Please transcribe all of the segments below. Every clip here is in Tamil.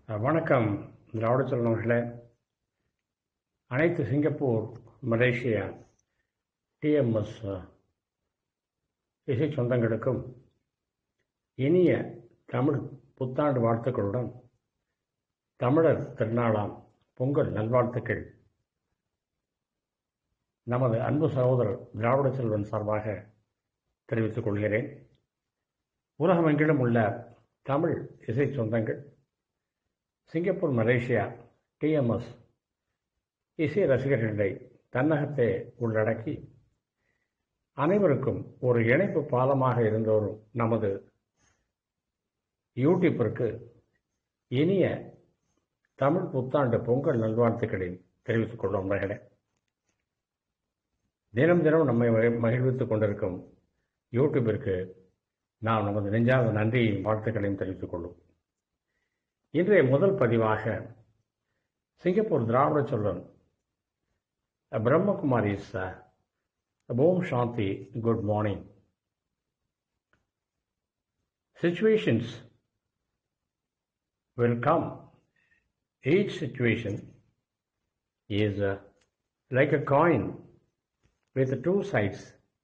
வணக்கம் திராவிட செல்வங்களே அனைத்து சிங்கப்பூர் மலேசியா டிஎம்எஸ் இசை சொந்தங்களுக்கும் இனிய தமிழ் புத்தாண்டு வாழ்த்துக்களுடன் தமிழர் திருநாளாம் பொங்கல் நல்வாழ்த்துக்கள் நமது அன்பு சகோதரர் திராவிட செல்வன் சார்பாக தெரிவித்துக் கொள்கிறேன் உலகமெங்கிலும் உள்ள தமிழ் இசை சொந்தங்கள் சிங்கப்பூர் மலேசியா டிஎம்எஸ் இசை ரசிகர்களை தன்னகத்தே உள்ளடக்கி அனைவருக்கும் ஒரு இணைப்பு பாலமாக இருந்தவரும் நமது யூடியூப்பிற்கு இனிய தமிழ் புத்தாண்டு பொங்கல் நல்வாழ்த்துக்களை தெரிவித்துக் கொள்வோம் நண்பர்களே தினம் தினம் நம்மை மகி- மகிழ்வித்துக் கொண்டிருக்கும் யூடியூப்பிற்கு நாம் நமது நெஞ்சார்ந்த நன்றியையும் வாழ்த்துக்களையும் தெரிவித்துக் கொள்வோம் இன்றைய முதல் பதிவாக சிங்கப்பூர் திராவிட சொல்வன் பிரம்மகுமாரிஸ் ஓம் சாந்தி good morning situations will come each situation is uh, like a coin with two sides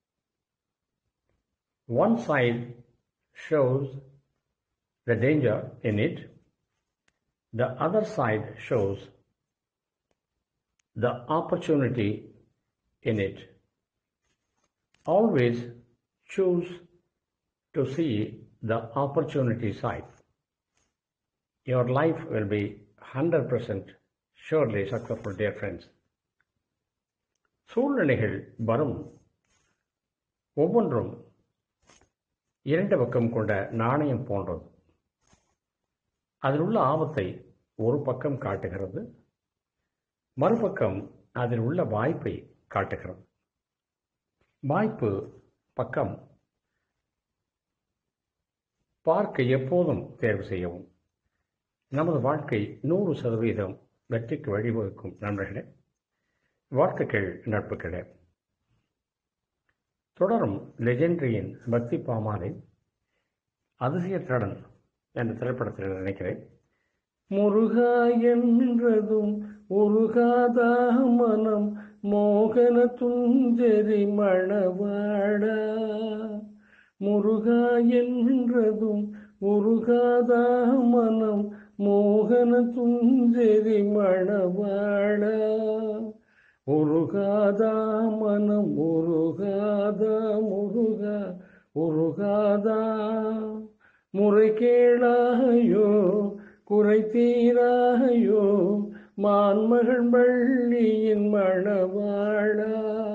one side shows the danger in it the other side shows the opportunity in it. Always choose to see the opportunity side. Your life will be 100% surely successful, dear friends. சூழ்நிலைகள் வரும் ஒவ்வொன்றும் இரண்டு பக்கம் கொண்ட நாணயம் போன்றது அதில் உள்ள ஆபத்தை ஒரு பக்கம் காட்டுகிறது மறுபக்கம் அதில் உள்ள வாய்ப்பை காட்டுகிறது வாய்ப்பு பக்கம் பார்க்க எப்போதும் தேர்வு செய்யவும் நமது வாழ்க்கை நூறு சதவீதம் வெற்றிக்கு வழிவகுக்கும் நண்பர்களே வாழ்த்துக்கள் நட்புகளே தொடரும் லெஜெண்டரியின் பக்தி பாமாலை அதிசயத்திரடன் என்ற திரைப்படத்தில் நினைக்கிறேன் முருகா என்றதும் உருகாதா மனம் மோகன துஞ்சரி மணவாடா முருகா என்றதும் உருகாதா மனம் மோகன துஞ்சரி மணவாடா உருகாதா மனம் உருகாதா முருகா உருகாதா முறை கேளாயோ குறை தீராயோ மான்மகள் வள்ளியின் மணவாளா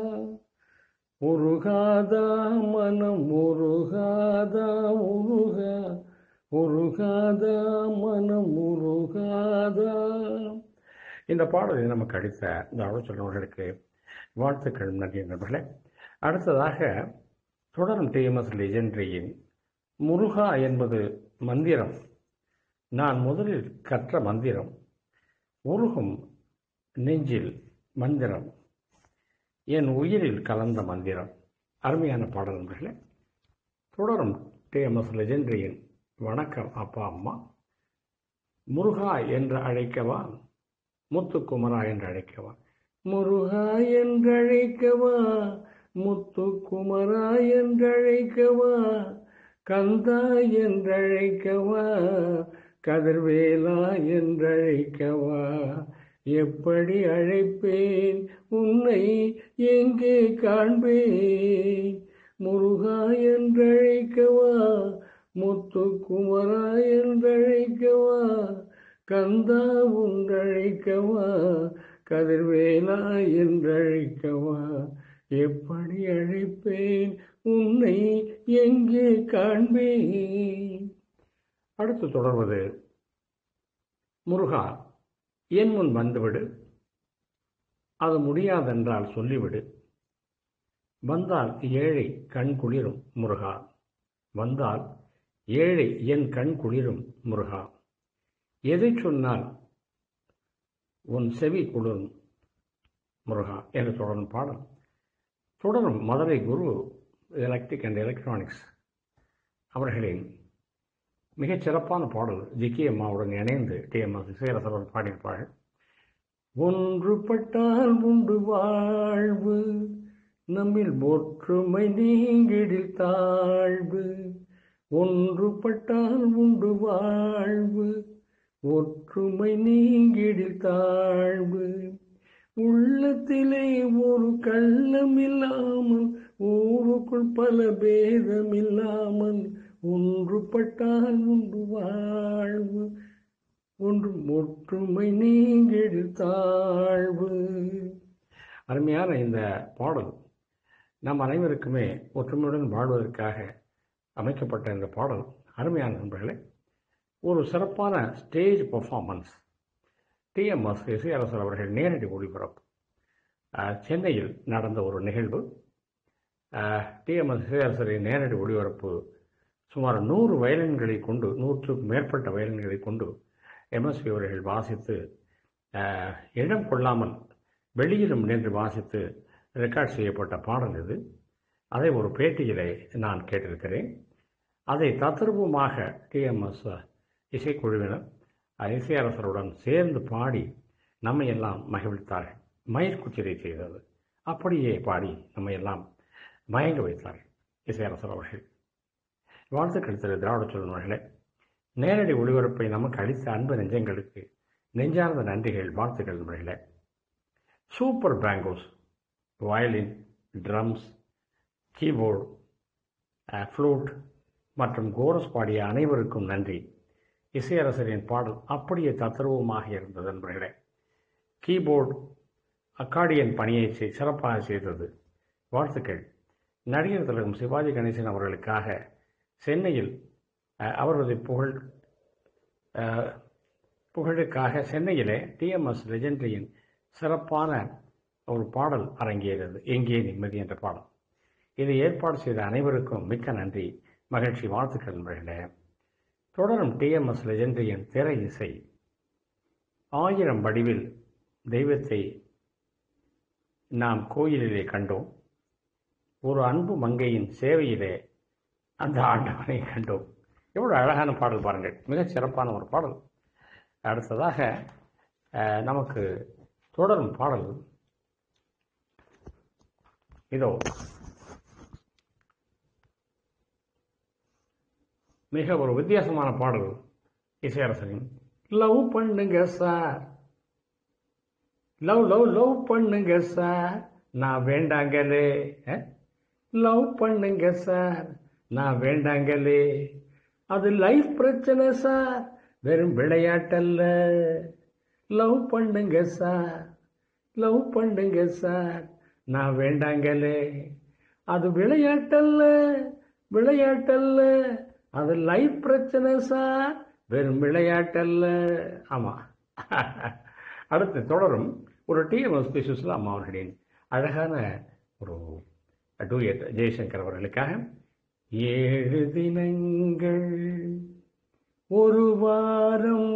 உருகாதா மனம் உருகாதா உருகா உருகாதா மனம் உருகாதா இந்த பாடலை நமக்கு அளித்த இந்த ஆலோசனைகளுக்கு வாழ்த்துக்கள் நன்றி நண்பர்களே அடுத்ததாக தொடரும் டிஎம்எஸ் லெஜெண்டரியின் முருகா என்பது மந்திரம் நான் முதலில் கற்ற மந்திரம் உருகும் நெஞ்சில் மந்திரம் என் உயிரில் கலந்த மந்திரம் அருமையான பாடல் நண்பர்களே தொடரும் டிஎம்எஸ் லெஜெண்டரியின் வணக்கம் அப்பா அம்மா முருகா என்று அழைக்கவா முத்துக்குமரா என்று அழைக்கவா முருகா என்று அழைக்கவா முத்துக்குமரா என்று அழைக்கவா கந்தா என்றழைக்கவா கதிர்வேலா என்றழைக்கவா எப்படி அழைப்பேன் உன்னை எங்கே காண்பேன் முருகா என்றழைக்கவா முத்துக்குமரா என்றழைக்கவா கந்தா உன்றழைக்கவா கதிர்வேலா என்றழைக்கவா எப்படி அழைப்பேன் உன்னை எங்கே காண்பேன் அடுத்து தொடர்வது முருகா என் முன் வந்துவிடு அது முடியாதென்றால் சொல்லிவிடு வந்தால் ஏழை கண் குளிரும் முருகா வந்தால் ஏழை என் கண் குளிரும் முருகா எதை சொன்னால் உன் செவி குளிரும் முருகா என்று தொடரும் பாடல் தொடரும் Madurai Guru electric and electronics அவர்களின் மிகச் சிறப்பான பாடல் ஜிக்கி அம்மாவுடன் இணைந்து டிஎம்எஸ் இசையரசர் பாடியிருப்பார்கள் ஒன்றுபட்டால் உண்டு வாழ்வு நம்மில் ஒற்றுமை நீங்கிடில் தாழ்வு ஒன்றுபட்டால் உண்டு வாழ்வு ஒற்றுமை நீங்கிடில் தாழ்வு உள்ளத்திலே ஒரு கள்ளம் இல்லாமல் ஊருக்குள் பல பேதம் இல்லாமல் ஒன்றுபட்டால் உண்டு வாழ்வு ஒன்று ஒற்றுமை நீங்கிடு தாழ்வு அருமையான இந்த பாடல் நம் அனைவருக்குமே ஒற்றுமையுடன் வாழ்வதற்காக அமைக்கப்பட்ட இந்த பாடல் அருமையான நண்பர்களே ஒரு சிறப்பான ஸ்டேஜ் பர்ஃபார்மன்ஸ் டிஎம்எஸ் இசையரசர் அவர்கள் நேரடி ஒளிபரப்பு அஹ், சென்னையில் நடந்த ஒரு நிகழ்வு டிஎம்எஸ் இசையரசரின் நேரடி ஒளிபரப்பு சுமார் நூறு வயலின்களை கொண்டு நூற்றுக்கும் மேற்பட்ட வயலின்களை கொண்டு எம்எஸ்வி அவர்கள் வாசித்து அஹ், இடம் கொள்ளாமல் வெளியிலும் நின்று வாசித்து ரெக்கார்ட் செய்யப்பட்ட பாடல் இது அதை ஒரு பேட்டியிலே நான் கேட்டிருக்கிறேன் அதை தத்ரூபமாக டிஎம்எஸ் இசைக்குழுவினர் அஹ், இசையரசருடன் சேர்ந்து பாடி நம்மை எல்லாம் மகிழ்வித்தார்கள் மயிர்குச்சிரை செய்தது அப்படியே பாடி நம்மை எல்லாம் மயங்க வைத்தார்கள் இசையரசர் அவர்கள் வாழ்த்துக்கள் திரு திராவிட சொல்வர்களே நேரடி ஒளிபரப்பை நமக்கு அளித்த அன்பு நெஞ்சங்களுக்கு நெஞ்சார்ந்த நன்றிகள் வாழ்த்துக்கள் நண்பர்களே super bongos violin drums keyboard flute மற்றும் கோரஸ் பாடிய அனைவருக்கும் நன்றி இசையரசரின் பாடல் அப்படியே தத்ரூபமாக இருந்தது நண்பர்களே கீபோர்டு அக்காடியன் பணியை செய்- சிறப்பாக செய்தது வாழ்த்துக்கள் நடிகர் திலகம் சிவாஜி கணேசன் அவர்களுக்காக சென்னையில் அஹ், அவரது புகழ் அஹ், புகழுக்காக சென்னையிலே டிஎம்எஸ் லெஜெண்டரியின் சிறப்பான ஒரு பாடல் அரங்கேறியது எங்கே நிம்மதி என்ற பாடல் இதை ஏற்பாடு செய்த அனைவருக்கும் மிக்க நன்றி மகிழ்ச்சி வாழ்த்துக்கள் நண்பர்களே தொடரும் டிஎம்எஸ் லெஜெண்டரியின் திரை இசை ஆயிரம் வடிவில் தெய்வத்தை நாம் கோயிலிலே கண்டோம் ஒரு அன்பு மங்கையின் சேவையிலே அந்த ஆண்டவனை கண்டோம் எவ்வளோ அழகான பாடல் பாருங்கள் மிகச் சிறப்பான ஒரு பாடல் அடுத்ததாக அஹ், நமக்கு தொடரும் பாடல் இதோ மிக ஒரு வித்தியாசமான பாடல் இசையரசனின் லவ் பண்ணுங்க சார் லவ் லவ் லவ் பண்ணுங்க சார் நான் வேண்டாங்களே லவ் பண்ணுங்க சார் நான் வேண்டாங்களே அது லைஃப் பிரச்சனை சார் வெறும் விளையாட்டல்ல லவ் பண்ணுங்க சார் லவ் பண்ணுங்க சார் நான் வேண்டாங்களே அது விளையாட்டல்ல விளையாட்டல்ல அது லைஃப் பிரச்சனை சார் வெறும் விளையாட்டல்ல ஆமா அடுத்து தொடரும் ஒரு டிஎம்எஸ் பி சுஸ்லாம் அவர்களின் அழகான ஒரு டூயட் ஜெய்சங்கர் அவர்களுக்காக ஏழு தினங்கள் ஒரு வாரம்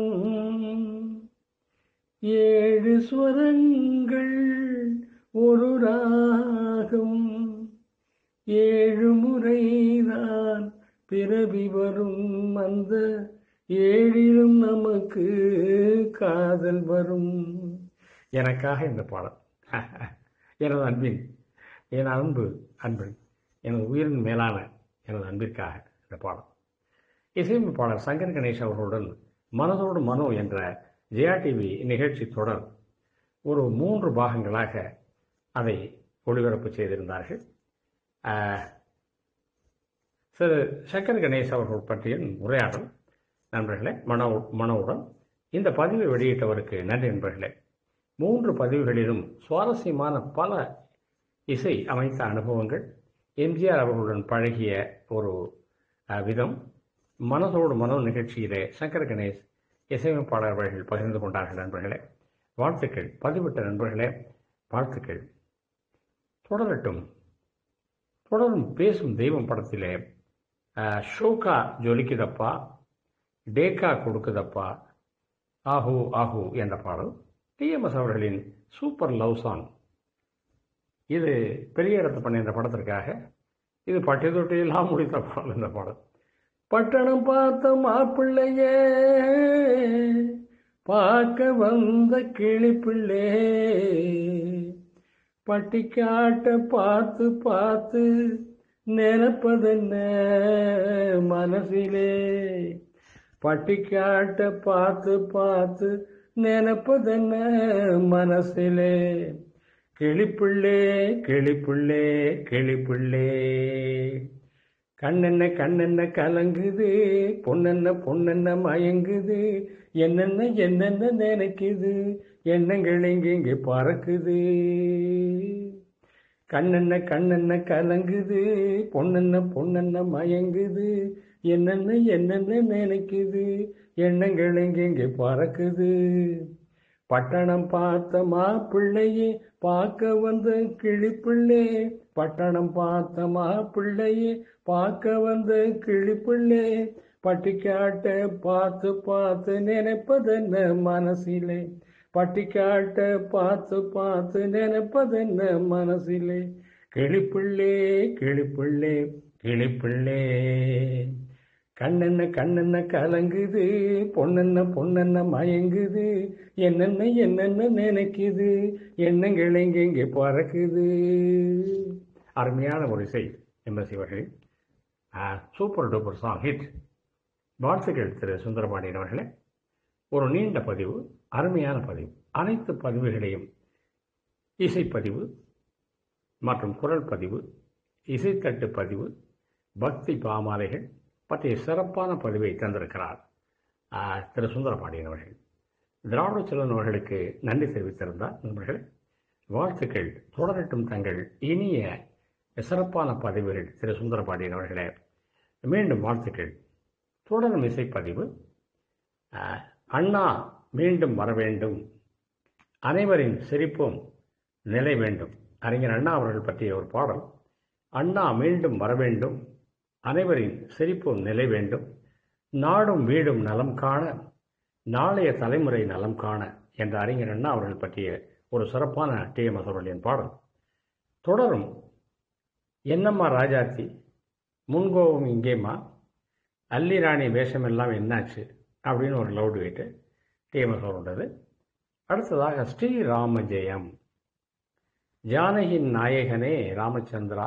ஏழு ஸ்வரங்கள் ஒரு ராகம் ஏழு முறைதான் பிறவி வரும் அந்த ஏழிலும் நமக்கு காதல் வரும் எனக்காக இந்த பாடல் எனது அன்பின் என் அன்பு அன்பன் எனது உயிரின் மேலான எனது அன்பிற்காக இந்த பாடல் இசையமைப்பாளர் சங்கர் கணேஷ் அவர்களுடன் மனதோடு மனோ என்ற ஜெயா டிவி நிகழ்ச்சி தொடர் ஒரு மூன்று பாகங்களாக அதை ஒளிபரப்பு செய்திருந்தார்கள் ஆஹ், திரு சங்கர் கணேஷ் அவர்கள் பற்றிய உரையாடல் நண்பர்களே மனோ மனோவுடன் இந்த பதிவை வெளியிட்டவருக்கு நன்றி நண்பர்களே மூன்று பதிவுகளிலும் சுவாரஸ்யமான பல இசை அமைத்த அனுபவங்கள் எம்ஜிஆர் அவர்களுடன் பழகிய ஒரு அஹ், விதம் மனதோடு மனோ நிகழ்ச்சியிலே சங்கர் கணேஷ் இசையமைப்பாளர் அவர்கள் பகிர்ந்து கொண்டார்கள் நண்பர்களே வாழ்த்துக்கள் பதிவிட்ட நண்பர்களே வாழ்த்துக்கள் தொடரட்டும் தொடரும் பேசும் தெய்வம் படத்திலே அஹ், ஷோகா ஜொலிக்குதப்பா டேக்கா கொடுக்குதப்பா ஆஹூ ஆஹூ என்ற பாடல் டிஎம்எஸ் அவர்களின் சூப்பர் லவ் சாங் இது பெரிய இடத்து பண்ண இந்த படத்திற்காக இது பட்டி தொட்டியெல்லாம் முடித்த பாடல் இந்த பாடல் பட்டணம் பார்த்த மாப்பிள்ளைய பார்க்க வந்த கிளிப்பிள்ளே பட்டிக்காட்ட பார்த்து பார்த்து நினைப்பதென்ன மனசிலே பட்டிக்காட்ட பார்த்து பார்த்து நினைப்பதென்ன மனசிலே கிளிப்பிள்ளே கிளிப்பிள்ளே கிளிப்பிள்ளே கண்ணென்ன கண்ணென்ன கலங்குது பொண்ணென்ன பொண்ணென்ன மயங்குது என்னென்ன என்னென்ன நினைக்குது எண்ணங்கள் எங்கே இங்கே பறக்குது கண்ணென்ன கண்ணென்ன கலங்குது பொண்ணென்ன பொண்ணென்ன மயங்குது என்னென்ன என்னென்ன நினைக்குது எண்ணங்கள் எங்கே இங்கே பறக்குது பட்டணம் பார்த்த மாப்பிள்ளையே பார்க்க வந்த கிளிப்பிள்ளே பட்டணம் பார்த்த மாப்பிள்ளையே பார்க்க வந்த கிளிப்பிள்ளே பட்டிக்காட்ட பார்த்து பார்த்து நினைப்பதென்ன மனசிலே பட்டிக்காட்ட பார்த்து பார்த்து நினைப்பதென்ன மனசிலே கிளிப்பிள்ளே கிளிப்பிள்ளே கிளிப்பிள்ளே கண்ணென்ன கண்ணென்ன கலங்குது பொண்ணென்ன பொண்ணென்ன மயங்குது என்னென்ன என்னென்ன நினைக்குது எண்ணங்கள் எங்கெங்கே பறக்குது அருமையான ஒரு இசை எம்எஸ்சி அவர்களே சூப்பர் டூப்பர் சாங் ஹிட் வாழ்த்துக்கள் திரு சுந்தரபாண்டியன் அவர்களே ஒரு நீண்ட பதிவு அருமையான பதிவு அனைத்து பதிவுகளையும் இசைப்பதிவு மற்றும் குரல் பதிவு இசைத்தட்டு பதிவு பக்தி பாமாலைகள் பற்றிய சிறப்பான பதிவை தந்திருக்கிறார் திரு சுந்தரபாண்டியன் அவர்கள் திராவிட செல்வன் அவர்களுக்கு நன்றி தெரிவித்திருந்தார் நண்பர்கள் வாழ்த்துக்கள் தொடரட்டும் தங்கள் இனிய சிறப்பான பதிவுகள் திரு சுந்தரபாண்டியன் அவர்களே மீண்டும் வாழ்த்துக்கள் தொடரும் இசைப்பதிவு அண்ணா மீண்டும் வர வேண்டும் அனைவரின் சிரிப்பும் நிலை வேண்டும் அறிஞர் அண்ணா அவர்கள் பற்றிய ஒரு பாடல் அண்ணா மீண்டும் வர வேண்டும் அனைவரின் சிரிப்பும் நிலை வேண்டும் நாடும் வீடும் நலம் காண நாளைய தலைமுறை நலம் காண என்ற அறிஞர் அண்ணா அவர்கள் பற்றிய ஒரு சிறப்பான டி எம் அவர்களின் பாடல் தொடரும் என்னம்மா ராஜாத்தி முன்கோவும் இங்கேம்மா அல்லி ராணி வேஷமெல்லாம் என்னாச்சு அப்படின்னு ஒரு லவுட் வெயிட்டு டிஎம்எஸ் அவருடையது அடுத்ததாக ஸ்ரீராம ஜெயம் ஜானகியின் நாயகனே ராமச்சந்திரா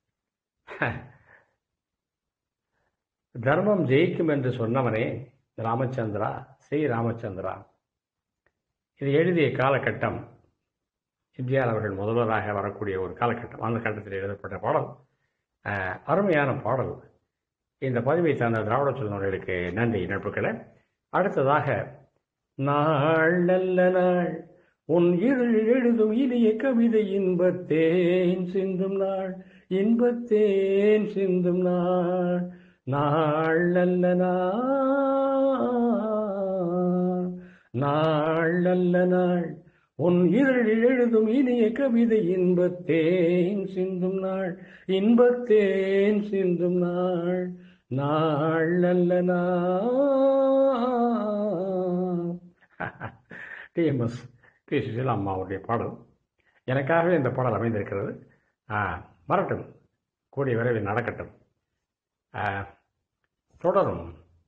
தர்மம் ஜெயிக்கும் என்று சொன்னவனே ராமச்சந்திரா ஸ்ரீ ராமச்சந்திரா இது எழுதிய காலகட்டம் எம்ஜிஆர் அவர்கள் முதல்வராக வரக்கூடிய ஒரு காலகட்டம் அந்த கட்டத்தில் எழுதப்பட்ட பாடல் அருமையான பாடல் இந்த பதிவை தந்த திராவிட சொல்லுநர்களுக்கு நன்றி நட்புக்களை அடுத்ததாக நாள் நல்ல நாள் உன் இருள் எழுதும் இனிய கவிதை இன்பத்தேன் சிந்தும் நாள் இன்பத்தேன் சிந்தும் நாள் நாள் நல்ல நாள் நாள் நல்ல நாள் உன் இருள் எழுதும் இனிய கவிதை இன்பத்தேன் சிந்தும் நாள் இன்பத்தேன் சிந்தும் நாள் நாள் நல்ல நாள் டிஎம்எஸ் பி சுஷீலா அம்மாவுடைய பாடல் எனக்காகவே இந்த பாடல் அமைந்திருக்கிறது வரட்டும் கூடிய விரைவில் நடக்கட்டும் தொடரும்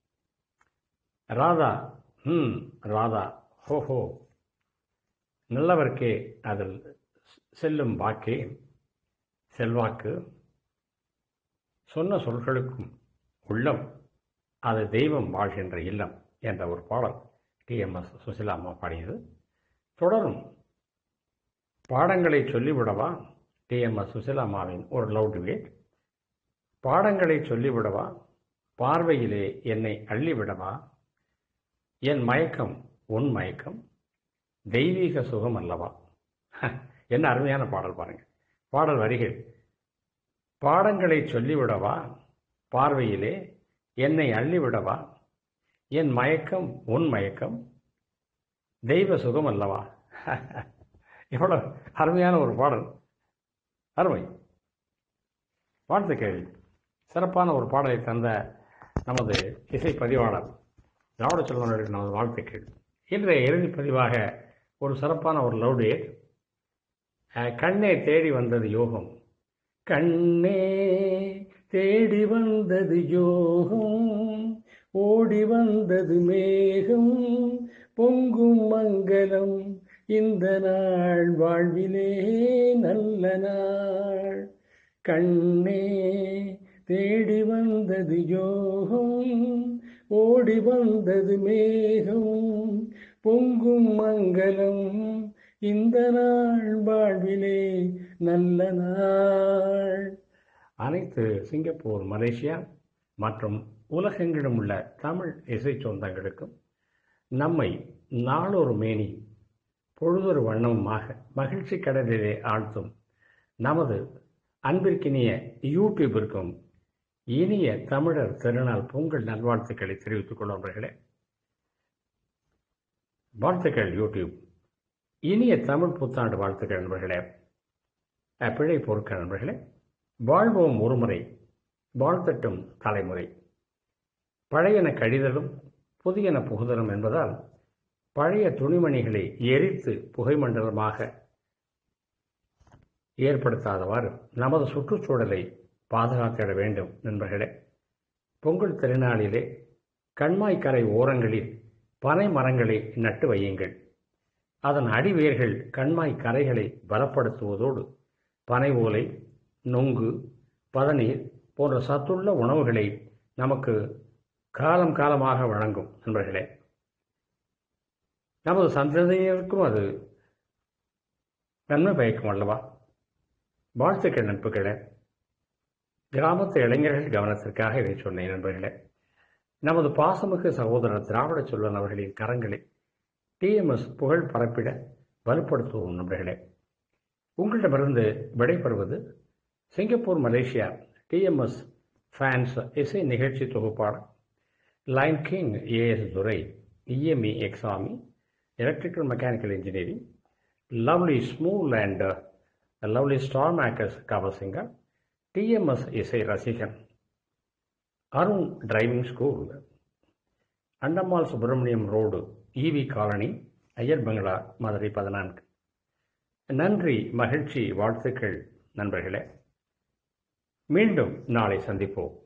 ராதா ம் ராதா ஹோ ஹோ நல்லவர்க்கே அதில் செல்லும் வாக்கே செல்வாக்கு சொன்ன சொல்களுக்கும் உள்ளம் அது தெய்வம் வாழ்கின்ற இல்லம் என்ற ஒரு பாடல் டிஎம்எஸ் சுசிலா அம்மா பாடியது தொடரும் பாடங்களை சொல்லிவிடவா டிஎம்எஸ் சுசிலா அம்மாவின் ஒரு லவ் டிவேட் பாடங்களை சொல்லிவிடவா பார்வையிலே என்னை அள்ளிவிடவா என் மயக்கம் உன் மயக்கம் தெய்வீக சுகம் அல்லவா என்ன அருமையான பாடல் பாருங்க பாடல் வரிகள் பாடங்களை சொல்லிவிடவா பார்வையிலே என்னை அள்ளிவிடவா என் மயக்கம் உன் மயக்கம் தெய்வ சுகம் அல்லவா எவ்வளோ அருமையான ஒரு பாடல் அருமை வாழ்த்து கேள்வி சிறப்பான ஒரு பாடலை தந்த நமது இசை பதிவாளர் திராவிட செல்வனுடைய நமது வாழ்த்துக்கள் இன்றைய இறுதி பதிவாக ஒரு சிறப்பான ஒரு லவ் டேட் கண்ணே தேடி வந்தது யோகம் கண்ணே தேடி வந்தது யோகம் ஓடி வந்தது மேகம் பொங்கும் மங்களம் இந்த நாள் வாழ்விலே நல்ல நாள் கண்ணே தேடி வந்தது யோகம் ஓடி வந்தது மேகம் பொங்கும் மங்களம் இந்த நாள் வாழ்விலே நல்ல நாள் அனைத்து சிங்கப்பூர் மலேசியா மற்றும் உலகெங்கிலும் உள்ள தமிழ் இசை சொந்தங்களுக்கும் நம்மை நாளொரு மேனி பொழுதொரு வண்ணமுமாக மகிழ்ச்சி கடலிலே ஆழ்த்தும் நமது அன்பிற்கினிய யூடியூபிற்கும் இனிய தமிழர் திருநாள் பொங்கல் நல்வாழ்த்துக்களை தெரிவித்துக் கொள்ளும் வாழ்த்துக்கள் யூடியூப் இனிய தமிழ் புத்தாண்டு வாழ்த்துக்கள் நண்பர்களே பிழை பொறுக்க நண்பர்களே வாழ்வோம் ஒருமுறை வாழ்த்தட்டும் தலைமுறை பழையன கழிதலும் புதியன புகுதலும் என்பதால் பழைய துணிமணிகளை எரித்து புகைமண்டலமாக ஏற்படுத்தாதவாறு நமது சுற்றுச்சூழலை பாதுகாத்திட வேண்டும் நண்பர்களே பொங்கல் திருநாளிலே கண்மாய்க்கரை ஓரங்களில் பனை மரங்களை நட்டு வையுங்கள் அதன் அடிவேர்கள் கண்மாய் கரைகளை பலப்படுத்துவதோடு பனை ஓலை நொங்கு பதநீர் போன்ற சத்துள்ள உணவுகளை நமக்கு காலம் காலமாக வழங்கும் நண்பர்களே நமது சந்ததியினருக்கும் அது நன்மை பயக்கும் அல்லவா வாழ்த்துக்கள் நட்புகளே கிராமத்து இளைஞர்கள் கவனத்திற்காக இதை சொன்னேன் நண்பர்களே நமது பாசமிகு சகோதரர் திராவிட சொல்வன் அவர்களின் கரங்களை டிஎம்எஸ் புகழ் பரப்பிட வலுப்படுத்துவோம் நண்பர்களே உங்களிடமிருந்து விடைபெறுவது சிங்கப்பூர் மலேசியா டிஎம்எஸ் ஃபேன்ஸ் இசை நிகழ்ச்சி தொகுப்பாளர் line king AS Durai EME ex army electrical mechanical engineering lovely Smule and lovely star makers cover singer TMS இசை ரசிகன் Arun driving school Andammal Subramaniam road EV colony Iyer பங்களா மதுரை பதினான்கு நன்றி மகிழ்ச்சி வாழ்த்துக்கள் நண்பர்களே மீண்டும் நாளை சந்திப்போம்